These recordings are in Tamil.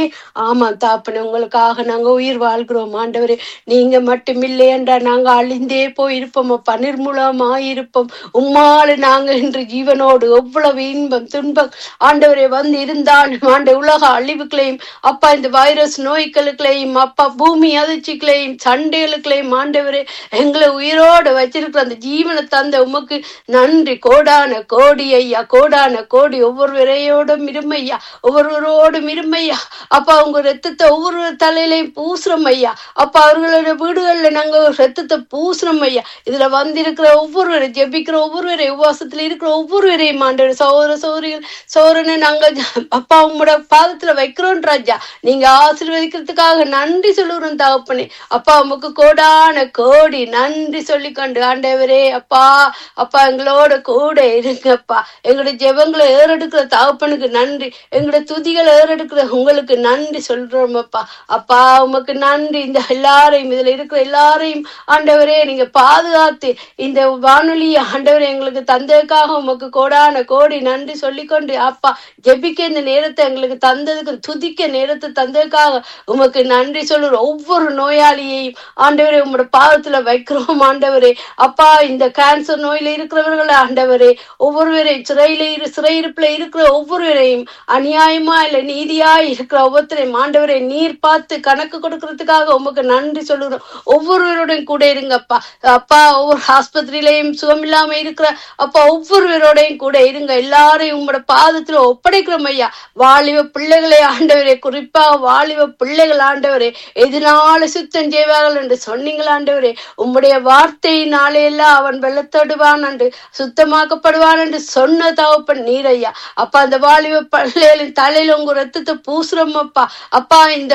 ஆமா தாப்பனே உங்களுக்காக நாங்க உயிர் வாழ்கிறோம் ஆண்டவரே நீங்க மட்டும் இல்லை என்றா நாங்க அழிந்தே போயிருப்போம் அப்பா நிர்மூலமா இருப்போம் உம்மால நாங்க இன்று ஜீவனோடு எவ்வளவு இன்பம் துன்பம் ஆண்டவரே வந்து இருந்தாலும் ஆண்ட உலக அழிவுகளையும் அப்பா இந்த வைரஸ் நோய்களுக்களையும் அப்பா பூமி அதிர்ச்சிகளையும் சண்டைகளுக்களையும் ஆண்டவரே எங்களை உயிரோடு வச்சிருக்கிற அந்த ஜீவனை தந்த உமக்கு நன்றி கோடான கோடி ஐயா கோடான கோடி ஒவ்வொருவரையோடும் இருமையா ஒவ்வொருவரோடும் இருமையா அப்பா உங்க ரத்தத்தை ஒவ்வொரு தலையிலையும் பூசுறோம் ஐயா அப்பா அவர்களோட வீடுகள்ல நாங்க ரத்தத்தை பூசுறோம் ஐயா இதுல வந்திருக்கிற ஒவ்வொருவரை ஜெபிக்கிற ஒவ்வொருவரை உபவாசத்துல இருக்கிற ஒவ்வொருவரையும் ஆண்டவர் சகோதர சௌரிகள் சோரனை நாங்க அப்பா உங்களோட பாதத்துல வைக்கிறோம் ராஜா நீங்க ஆசீர்வதிக்கிறதுக்காக நன்றி சொல்லுறோம் தகப்பனே அப்பா உமக்கு கோடான கோடி நன்றி சொல்லிக்கொண்டு ஆண்டவரே அப்பா அப்பா எங்களோட கூட இருங்கப்பா எங்களுடைய ஜெபங்களை ஏறெடுக்கிற தகப்பனுக்கு நன்றி எங்களுடைய துதிகளை ஏறெடுக்கிற உங்களுக்கு நன்றி சொல்றோம் அப்பா அப்பா உமக்கு நன்றி இந்த எல்லாரையும் இதுல இருக்கிற எல்லாரையும் ஆண்டவரே நீங்க பாதுகாத்து இந்த வானொலி ஆண்டவரே எங்களுக்கு தந்ததுக்காக உமக்கு கோடான கோடி நன்றி சொல்லிக்கொண்டு அப்பா ஜெபிக்க இந்த நேரத்தை எங்களுக்கு தந்ததுக்கு துதிக்க நேரத்தை தந்ததுக்காக உமக்கு நன்றி சொல்லுறோம் ஒவ்வொரு நோயாளியையும் ஆண்டவரே உங்களோட பாதத்துல வைக்கிறோம் ஆண்டவரே அப்பா இந்த கேன்சர் நோயில இருக்கிறவர்களை ஆண்டவரே ஒவ்வொருவரையும் சிறையில இரு சிறையிருப்புல இருக்கிற ஒவ்வொருவரையும் அநியாயமா இல்ல நீதியா இருக்கிற ஒவ்வொருத்தரையும் ஆண்டவரை நீர் பார்த்து கணக்கு கொடுக்கறதுக்காக உமக்கு நன்றி சொல்லுறோம் ஒவ்வொருவரோடையும் கூட இருங்கப்பா அப்பா ஒவ்வொரு ஆஸ்பத்திரியிலையும் சுகமில்லாம இருக்கிற அப்பா ஒவ்வொருவரோடையும் கூட இருங்க எல்லாரையும் உங்களோட பாதத்துல ஒப்படைக்கிறோம் ஐயா வாலிப பிள்ளைகளை ஆண்டவரே குறிப்பா வாலிப பிள்ளைகள் ஆண்டவரே எதனால சுத்தம் செய்வார்கள் என்று சொன்னீங்கள் ஆண்டவரே உம்முடைய வார்த்தையினாலே எல்லாம் அவன் வெள்ளத்தோடுவான் என்று சுத்தமாக்கப்படுவான் என்று சொன்ன தகப்பன் நீரையா அப்பா அந்த வாலிப பிள்ளைகளின் தலையில உங்க ரத்தத்தை பூசுறோம் அப்பா அப்பா இந்த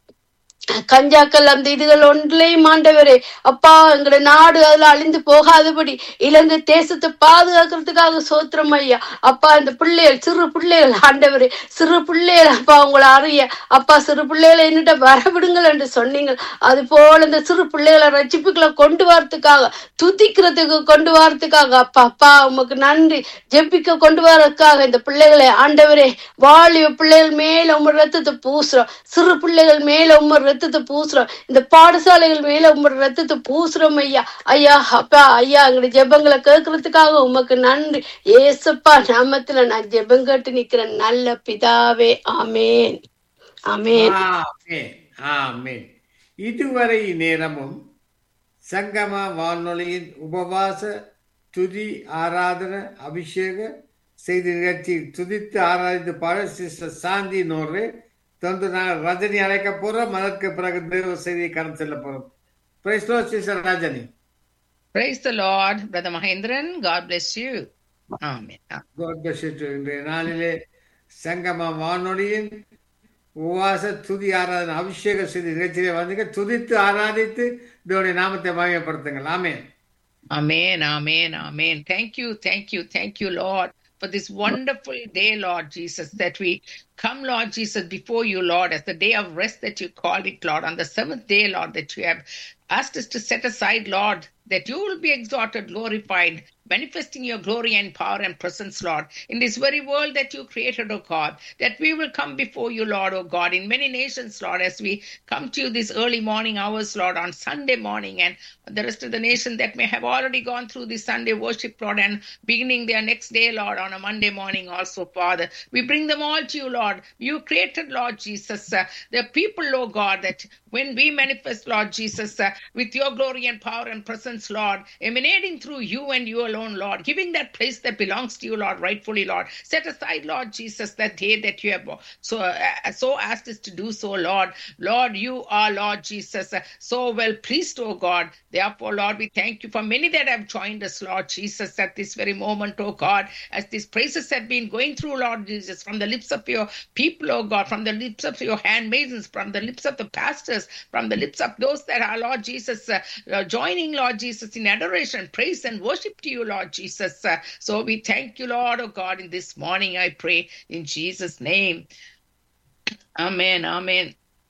கஞ்சாக்கள் அந்த இதுகள் ஒன்றிலையும் ஆண்டவரே அப்பா எங்கட நாடு அதுல அழிந்து போகாதபடி இலங்கை தேசத்தை பாதுகாக்கிறதுக்காக சோத்திரம் ஐயா அப்பா இந்த பிள்ளைகள் சிறு பிள்ளைகள் ஆண்டவரே சிறு பிள்ளைகள் அப்பா உங்களை அறிய அப்பா சிறு பிள்ளைகளை என்னிட்ட வரவிடுங்கள் என்று சொன்னீங்க அது போல இந்த சிறு பிள்ளைகளை ரட்சிப்புகளை கொண்டு வரதுக்காக துதிக்கிறதுக்கு கொண்டு வரதுக்காக அப்பா அப்பா உமக்கு நன்றி ஜெபிக்க கொண்டு வரதுக்காக இந்த பிள்ளைகளை ஆண்டவரே வாலிப பிள்ளைகள் மேல உமர் ரத்தத்தை பூசுறோம் சிறு பிள்ளைகள் மேல உமர் ரத்தத்தை பூசுறோம் இந்த பாடசாலைகள் மேல உமர் ரத்தத்தை பூசுறோம் ஐயா ஐயா அப்பா ஐயா எங்களுடைய ஜெபங்களை கேட்கறதுக்காக உமக்கு நன்றி ஏசப்பா நாமத்துல நான் ஜெபம் கேட்டு நிக்கிறேன் நல்ல பிதாவே ஆமேன் ஆமேன் ஆமென் ஆமென் இதுவரை நேரமும் சங்கம வானொலியின் உபவாச துதி ஆராதன அபிஷேக செய்தி நிகழ்ச்சியில் துதித்து ஆராய்ந்து பாட சிஸ்டர் சாந்தி நோர்வே தொடர்ந்து நாங்கள் ரஜினி அழைக்க போறோம் அதற்கு பிறகு தேவ செய்தியை கடந்து செல்ல போறோம் praise sister Rajini Praise the Lord, Brother Mahendran. God bless you. Amen. God bless you too. இன்றைய நாளிலே சங்கம வானொலியின் உபவாச துதி ஆராதனை அபிஷேக செய்தி நிகழ்ச்சியிலே வந்தீங்க துதித்து ஆராதித்து இதோடைய நாமத்தை மகிமைப்படுத்துங்கள் ஆமென் Amen. Amen. Amen. Thank you. Thank you. Thank you, Lord, for this wonderful day, Lord Jesus, that we come, Lord Jesus, before you, Lord, as the day of rest that you called it, Lord, on the seventh day, Lord, that you have asked us to set aside, Lord, that you will be exalted, glorified, manifesting your glory and power and presence, Lord, in this very world that you created, O God, that we will come before you, Lord, O God, in many nations, Lord, as we come to you this early morning hours, Lord, on Sunday morning, and the rest of the nation that may have already gone through this Sunday worship, Lord, and beginning their next day, Lord, on a Monday morning also, Father. We bring them all to you, Lord. You created, Lord Jesus, uh, the people, oh God, that when we manifest, Lord Jesus, uh, with your glory and power and presence, Lord, emanating through you and you alone, Lord, giving that place that belongs to you, Lord, rightfully, Lord. Set aside, Lord Jesus, that day that you have so uh, so asked us to do so, Lord. Lord, you are, Lord Jesus, uh, so well pleased, oh God. Therefore, Lord, we thank you for many that have joined us, Lord Jesus, at this very moment, oh God, as these praises have been going through, Lord Jesus, from the lips of your people, oh God, from the lips of your handmaidens, from the lips of the pastors, from the lips of those that are, Lord Jesus, uh, uh, joining, Lord Jesus, in adoration, praise, and worship to you, Lord Jesus. Uh, so we thank you, Lord, oh God, in this morning, I pray in Jesus' name. Amen, amen.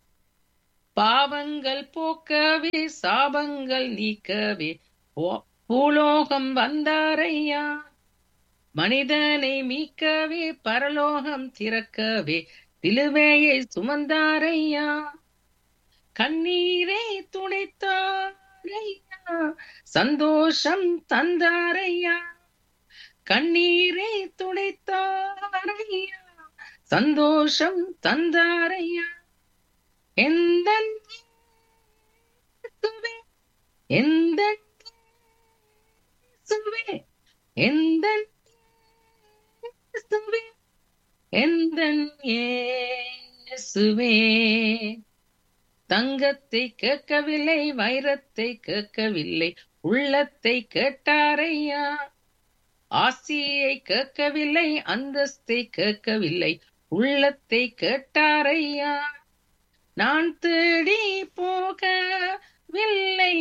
பாவங்கள் போக்கவே சாபங்கள் நீக்கவே போ- பூலோகம் வந்தாரையா மனிதனை மீட்கவே பரலோகம் திறக்கவே சிலுவையை சுமந்தாரையா கண்ணீரை துடைத்தாரையா சந்தோஷம் தந்தாரையா கண்ணீரை துடைத்தாரையா சந்தோஷம் தந்தாரையா எந்த எந்த எந்த எந்தன் இயேசுவே தங்கத்தை கேட்கவில்லை வைரத்தை கேட்கவில்லை உள்ளத்தை கேட்டாரையா ஆசியை கேட்கவில்லை அந்தஸ்தை கேட்கவில்லை உள்ளத்தை கேட்டாரையா நான் தேடி போகவில்லை